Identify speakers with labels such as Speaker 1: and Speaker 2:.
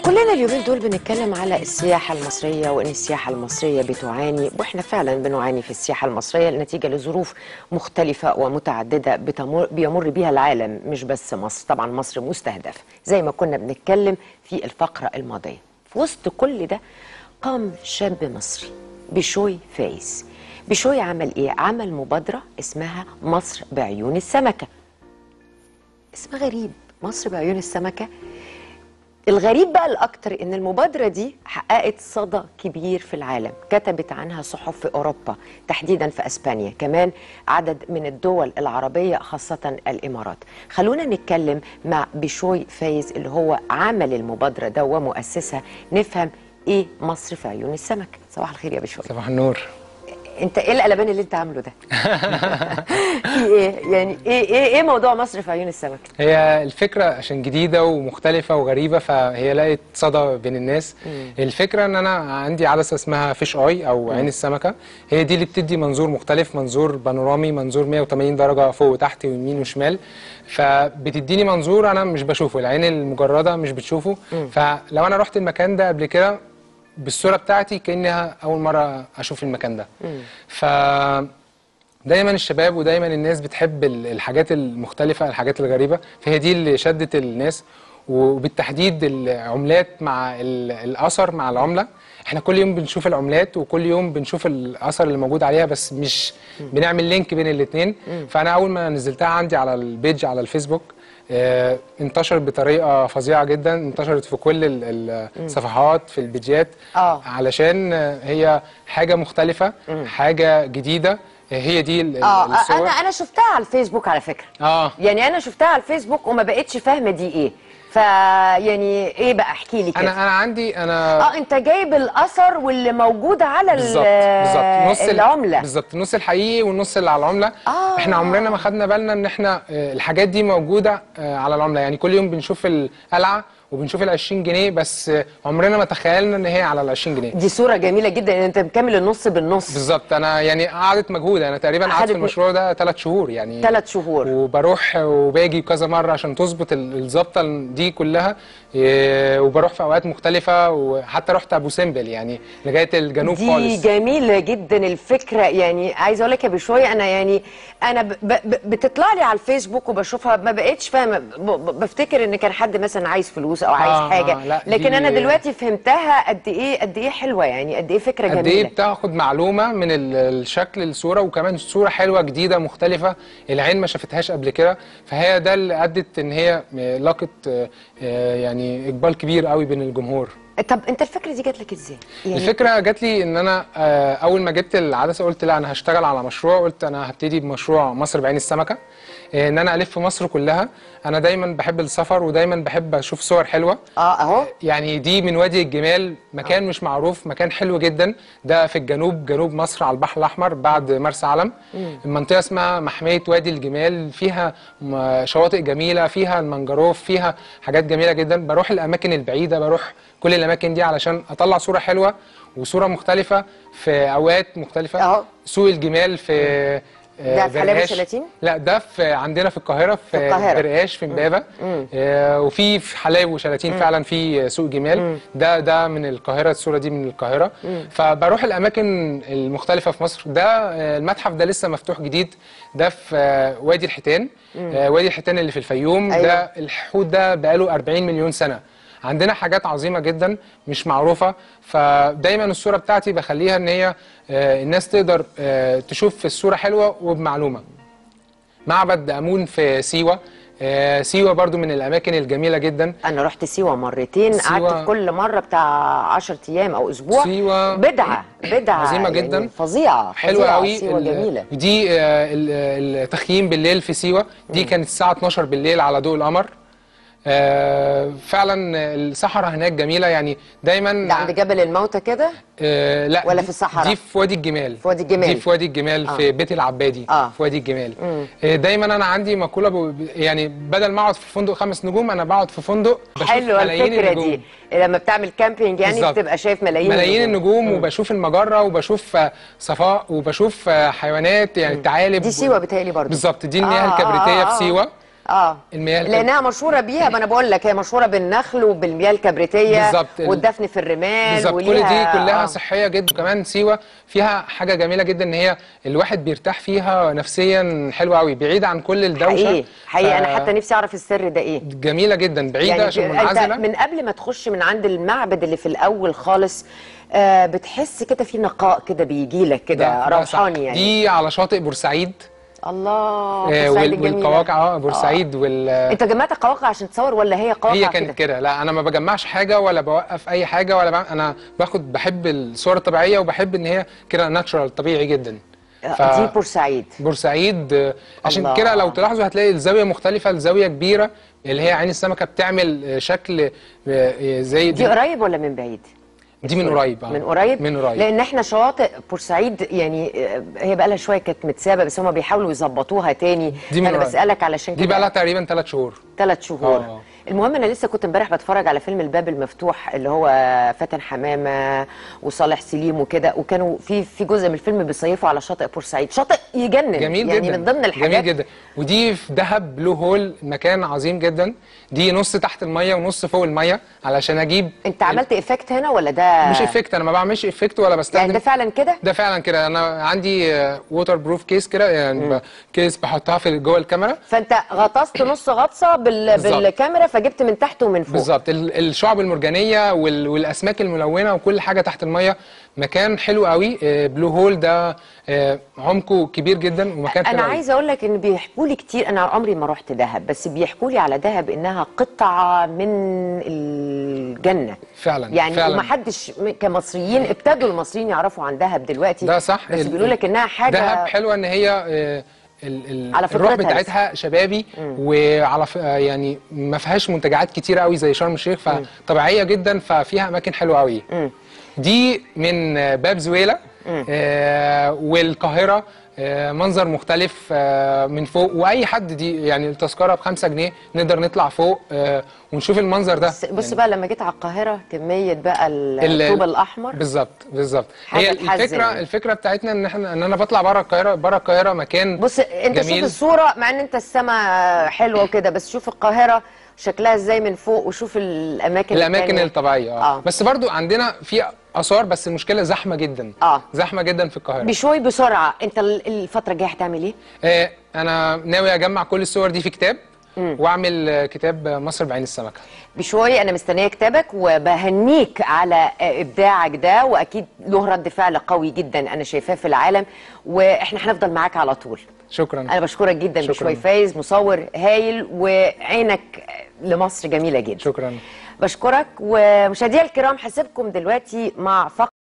Speaker 1: كلنا اليومين دول بنتكلم على السياحة المصرية وإن السياحة المصرية بتعاني وإحنا فعلا بنعاني في السياحة المصرية نتيجة لظروف مختلفة ومتعددة بتمر بيمر بيها العالم مش بس مصر طبعا مصر مستهدفة زي ما كنا بنتكلم في الفقرة الماضية في وسط كل ده قام شاب مصري بشوي فايز بشوي عمل إيه؟ عمل مبادرة اسمها مصر بعيون السمكة اسم غريب مصر بعيون السمكة الغريب بقى الأكتر إن المبادرة دي حققت صدى كبير في العالم كتبت عنها صحف في أوروبا تحديدا في أسبانيا كمان عدد من الدول العربية خاصة الإمارات خلونا نتكلم مع بشوي فايز اللي هو عمل المبادرة ده ومؤسسها نفهم إيه مصر في عيون السمك صباح الخير يا بشوي
Speaker 2: صباح النور
Speaker 1: انت ايه القلبان اللي انت عامله ده في ايه يعني ايه ايه ايه موضوع مصر في عيون السمك
Speaker 2: هي الفكرة عشان جديدة ومختلفة وغريبة فهي لقت صدى بين الناس الفكرة ان انا عندي عدسة اسمها فيش اي او عين السمكة هي دي اللي بتدي منظور مختلف منظور بانورامي منظور 180 درجة فوق وتحت ويمين وشمال فبتديني منظور انا مش بشوفه العين المجردة مش بتشوفه فلو انا رحت المكان ده قبل كده بالصورة بتاعتي كأنها أول مرة أشوف المكان ده ف دايما الشباب ودايما الناس بتحب ال- الحاجات المختلفة الحاجات الغريبة فهي دي اللي شدت الناس وبالتحديد العملات مع ال- الأثر مع العملة احنا كل يوم بنشوف العملات وكل يوم بنشوف الأثر اللي موجود عليها بس مش بنعمل لينك بين الاتنين فأنا أول ما نزلتها عندي على البيج على الفيسبوك آه، انتشرت بطريقه فظيعه جدا انتشرت في كل ال- ال- الصفحات في البيجات
Speaker 1: آه.
Speaker 2: علشان آه، هي حاجه مختلفه حاجه جديده آه، هي دي ال- ال-
Speaker 1: اه
Speaker 2: الصور
Speaker 1: انا انا شفتها على الفيسبوك على فكره
Speaker 2: اه
Speaker 1: يعني انا شفتها على الفيسبوك وما بقتش فاهمه دي ايه فيعني ايه بقى احكي لي كده
Speaker 2: انا انا عندي انا
Speaker 1: اه انت جايب الاثر واللي موجود على ال-
Speaker 2: بالظبط بالظبط نص ال-
Speaker 1: العمله
Speaker 2: بالظبط النص الحقيقي والنص اللي على العمله
Speaker 1: آه.
Speaker 2: احنا عمرنا ما خدنا بالنا ان احنا آه، الحاجات دي موجوده آه، على العمله يعني كل يوم بنشوف القلعه وبنشوف ال 20 جنيه بس آه، عمرنا ما تخيلنا ان هي على ال 20 جنيه
Speaker 1: دي صوره جميله جدا ان انت مكمل النص بالنص
Speaker 2: بالظبط انا يعني قعدت مجهود انا تقريبا قعدت
Speaker 1: قعدت
Speaker 2: في
Speaker 1: م-
Speaker 2: المشروع ده ثلاث شهور يعني
Speaker 1: ثلاث شهور
Speaker 2: وبروح وباجي كذا مره عشان تظبط ال- الظبطه دي كلها إيه، وبروح في اوقات مختلفه وحتى رحت ابو سمبل يعني لغايه الجنوب
Speaker 1: دي
Speaker 2: خالص
Speaker 1: جميله جدا الفكره يعني عايزه اقول لك يا بشويه انا يعني انا ب ب بتطلع لي على الفيسبوك وبشوفها ما بقتش فاهمه ب- ب- بفتكر ان كان حد مثلا عايز فلوس او عايز
Speaker 2: آه،
Speaker 1: حاجه
Speaker 2: آه، لا،
Speaker 1: لكن
Speaker 2: دي-
Speaker 1: انا دلوقتي فهمتها قد ايه قد ايه حلوه يعني قد ايه فكره
Speaker 2: قد ايه
Speaker 1: جميله
Speaker 2: بتاخد معلومه من ال- الشكل الصوره وكمان صوره حلوه جديده مختلفه العين ما شافتهاش قبل كده فهي ده اللي ادت ان هي لاقت آه، آه، يعني اقبال كبير قوي بين الجمهور
Speaker 1: طب انت الفكره دي جات لك ازاي يعني
Speaker 2: الفكره جات لي ان انا آه، اول ما جبت العدسه قلت لا انا هشتغل على مشروع قلت انا هبتدي بمشروع مصر بعين السمكه آه، ان انا الف مصر كلها انا دايما بحب السفر ودايما بحب اشوف صور حلوه
Speaker 1: اه اهو
Speaker 2: يعني دي من وادي الجمال مكان مش معروف مكان حلو جدا ده في الجنوب جنوب مصر على البحر الاحمر بعد مرسى علم المنطقه اسمها محميه وادي الجمال فيها م- شواطئ جميله فيها المنجروف فيها حاجات جميله جدا بروح الاماكن البعيده بروح كل الاماكن دي علشان اطلع صوره حلوه وصوره مختلفه في اوقات مختلفه
Speaker 1: أهو.
Speaker 2: سوق الجمال في آه،
Speaker 1: ده في حلاوة
Speaker 2: برقاش.
Speaker 1: شلاتين؟
Speaker 2: لا ده في عندنا في القاهره في,
Speaker 1: في القاهرة.
Speaker 2: برقاش في امبابه آه، وفي في حلاوي وشلاتين فعلا في سوق جمال ده ده من القاهره الصوره دي من القاهره فبروح الاماكن المختلفه في مصر ده آه، المتحف ده لسه مفتوح جديد ده في آه، وادي الحيتان آه، وادي الحيتان اللي في الفيوم
Speaker 1: أيوة.
Speaker 2: ده الحوت ده بقاله 40 مليون سنه عندنا حاجات عظيمه جدا مش معروفه فدايما الصوره بتاعتي بخليها ان هي آه، الناس تقدر آه، تشوف في الصوره حلوه وبمعلومه معبد امون في سيوه آه، سيوه برضو من الاماكن الجميله جدا
Speaker 1: انا رحت سيوه مرتين
Speaker 2: سيوة-
Speaker 1: قعدت في كل مره بتاع 10 ايام او اسبوع
Speaker 2: سيوة
Speaker 1: بدعه بدعه
Speaker 2: عظيمة
Speaker 1: يعني
Speaker 2: جدا.
Speaker 1: فظيعه
Speaker 2: حلوه
Speaker 1: فظيعة.
Speaker 2: قوي
Speaker 1: سيوه
Speaker 2: ال-
Speaker 1: جميله
Speaker 2: ودي آه، ال- التخييم بالليل في سيوه دي كانت الساعه 12 بالليل على ضوء القمر آه، فعلا الصحراء هناك جميله يعني دايما
Speaker 1: ده عند جبل الموتى كده
Speaker 2: آه لا
Speaker 1: ولا
Speaker 2: دي-
Speaker 1: في الصحراء؟
Speaker 2: دي في وادي الجمال
Speaker 1: في وادي الجمال.
Speaker 2: دي في وادي الجمال
Speaker 1: آه.
Speaker 2: في بيت العبادي
Speaker 1: آه.
Speaker 2: في وادي الجمال آه دايما انا عندي مقوله ب... يعني بدل ما اقعد في فندق خمس نجوم انا بقعد في فندق بشوف
Speaker 1: حلوه
Speaker 2: ملايين
Speaker 1: الفكره
Speaker 2: النجوم.
Speaker 1: دي لما بتعمل كامبينج يعني
Speaker 2: بالظبط.
Speaker 1: بتبقى شايف ملايين
Speaker 2: ملايين
Speaker 1: النجوم.
Speaker 2: النجوم وبشوف المجره وبشوف آه، صفاء وبشوف آه، حيوانات يعني ثعالب
Speaker 1: دي سيوه بتهيألي برضه
Speaker 2: بالظبط دي المياه الكبريتيه في سيوه
Speaker 1: اه
Speaker 2: المياه الكب-
Speaker 1: لانها مشهوره بيها ما انا بقول لك هي مشهوره بالنخل وبالمياه الكبريتيه
Speaker 2: بالظبط. ال-
Speaker 1: والدفن في الرمال
Speaker 2: بالظبط كل دي
Speaker 1: وليها-
Speaker 2: كلها
Speaker 1: آه.
Speaker 2: صحيه جدا وكمان سيوه فيها حاجه جميله جدا ان هي الواحد بيرتاح فيها نفسيا حلوه قوي بعيد عن كل الدوشه
Speaker 1: حقيقي حقيقي انا
Speaker 2: ف-
Speaker 1: حتى نفسي اعرف السر ده ايه
Speaker 2: جميله جدا بعيده
Speaker 1: يعني
Speaker 2: عشان
Speaker 1: انت
Speaker 2: منعزله
Speaker 1: من قبل ما تخش من عند المعبد اللي في الاول خالص آه بتحس كده في نقاء كده بيجي لك كده
Speaker 2: ده- ده صح.
Speaker 1: روحاني يعني
Speaker 2: دي على شاطئ بورسعيد
Speaker 1: الله
Speaker 2: آه،
Speaker 1: بورسعيد
Speaker 2: وال-
Speaker 1: الجميلة.
Speaker 2: والقواقع اه بورسعيد وال
Speaker 1: انت جمعت قواقع عشان تصور ولا هي قواقع
Speaker 2: هي
Speaker 1: كده؟
Speaker 2: كانت كده لا انا ما بجمعش حاجه ولا بوقف اي حاجه ولا بعمل انا باخد بحب الصور الطبيعيه وبحب ان هي كده ناتشورال طبيعي جدا
Speaker 1: آه، دي بورسعيد
Speaker 2: بورسعيد آه، عشان
Speaker 1: الله.
Speaker 2: كده لو تلاحظوا هتلاقي الزاويه مختلفه الزاويه كبيره اللي هي عين السمكه بتعمل آه، شكل آه، آه، زي
Speaker 1: دي قريب ولا من بعيد؟
Speaker 2: دي من قريب آه.
Speaker 1: من قريب
Speaker 2: من قريب
Speaker 1: لان احنا شواطئ بورسعيد يعني آه، هي بقى لها شويه كانت متسابه بس هم بيحاولوا يظبطوها تاني
Speaker 2: دي من
Speaker 1: انا
Speaker 2: قريب.
Speaker 1: بسالك علشان
Speaker 2: دي
Speaker 1: كده
Speaker 2: بقى لها تقريبا ثلاث شهور
Speaker 1: ثلاث شهور
Speaker 2: آه.
Speaker 1: المهم انا لسه كنت امبارح بتفرج على فيلم الباب المفتوح اللي هو فاتن حمامه وصالح سليم وكده وكانوا في في جزء من الفيلم بيصيفوا على شاطئ بورسعيد شاطئ يجنن
Speaker 2: جميل
Speaker 1: يعني
Speaker 2: جدا
Speaker 1: من ضمن الحاجات
Speaker 2: جميل جدا ودي في دهب بلو هول مكان عظيم جدا دي نص تحت الميه ونص فوق الميه علشان اجيب
Speaker 1: انت عملت افكت هنا ولا ده
Speaker 2: مش افكت انا ما بعملش افكت ولا بستخدم
Speaker 1: يعني ده فعلا كده
Speaker 2: ده فعلا كده انا عندي ووتر بروف كيس كده يعني ب- كيس بحطها في جوه الكاميرا
Speaker 1: فانت غطست نص غطسه بال...
Speaker 2: بالظبط.
Speaker 1: بالكاميرا فجبت من تحت ومن فوق
Speaker 2: بالظبط ال- الشعب المرجانيه وال- والاسماك الملونه وكل حاجه تحت الميه مكان حلو قوي آه، بلو هول ده آه، عمقه كبير جدا ومكان حلو
Speaker 1: انا
Speaker 2: قوي.
Speaker 1: عايزه اقول لك ان بيحكوا لي كتير انا عمري ما رحت دهب بس بيحكوا لي على دهب انها قطعه من الجنه
Speaker 2: فعلا
Speaker 1: يعني
Speaker 2: فعلا
Speaker 1: ومحدش م- كمصريين ابتدوا المصريين يعرفوا عن دهب دلوقتي
Speaker 2: ده صح
Speaker 1: بس
Speaker 2: ال-
Speaker 1: بيقولوا لك انها حاجه
Speaker 2: دهب حلوه ان هي آه، ال- ال-
Speaker 1: على
Speaker 2: الروح
Speaker 1: فطرتها
Speaker 2: بتاعتها شبابي وعلى ف- آه، يعني ما فيهاش منتجعات كتيره قوي زي شرم الشيخ فطبيعيه جدا ففيها اماكن حلوه قوي دي من آه، باب زويله آه والقاهره آه منظر مختلف آه من فوق واي حد دي يعني التذكره بخمسة جنيه نقدر نطلع فوق آه ونشوف المنظر ده
Speaker 1: بس بص بقى لما جيت على القاهره كميه بقى
Speaker 2: ال-
Speaker 1: الطوب الاحمر
Speaker 2: بالظبط بالظبط
Speaker 1: حاجة
Speaker 2: هي
Speaker 1: تحزن.
Speaker 2: الفكره الفكره بتاعتنا ان احنا ان انا بطلع بره القاهره بره القاهره مكان
Speaker 1: بص انت
Speaker 2: جميل.
Speaker 1: شوف الصوره مع ان انت السماء حلوه وكده بس شوف القاهره شكلها ازاي من فوق وشوف الاماكن
Speaker 2: الاماكن
Speaker 1: التانية.
Speaker 2: الطبيعيه اه.
Speaker 1: آه.
Speaker 2: بس برضو عندنا في اثار بس المشكله زحمه جدا
Speaker 1: آه.
Speaker 2: زحمه جدا في القاهره
Speaker 1: بشوي بسرعه انت ال- الفتره الجايه هتعمل ايه
Speaker 2: آه انا ناوي اجمع كل الصور دي في كتاب واعمل آه، كتاب مصر بعين السمكه
Speaker 1: بشوي انا مستنيه كتابك وبهنيك على ابداعك ده واكيد له رد فعل قوي جدا انا شايفاه في العالم واحنا هنفضل معاك على طول
Speaker 2: شكرا
Speaker 1: انا بشكرك جدا
Speaker 2: شكراً.
Speaker 1: بشوي فايز مصور هايل وعينك لمصر جميله جدا
Speaker 2: شكرا
Speaker 1: بشكرك ومشاهدينا الكرام هسيبكم دلوقتي مع فقره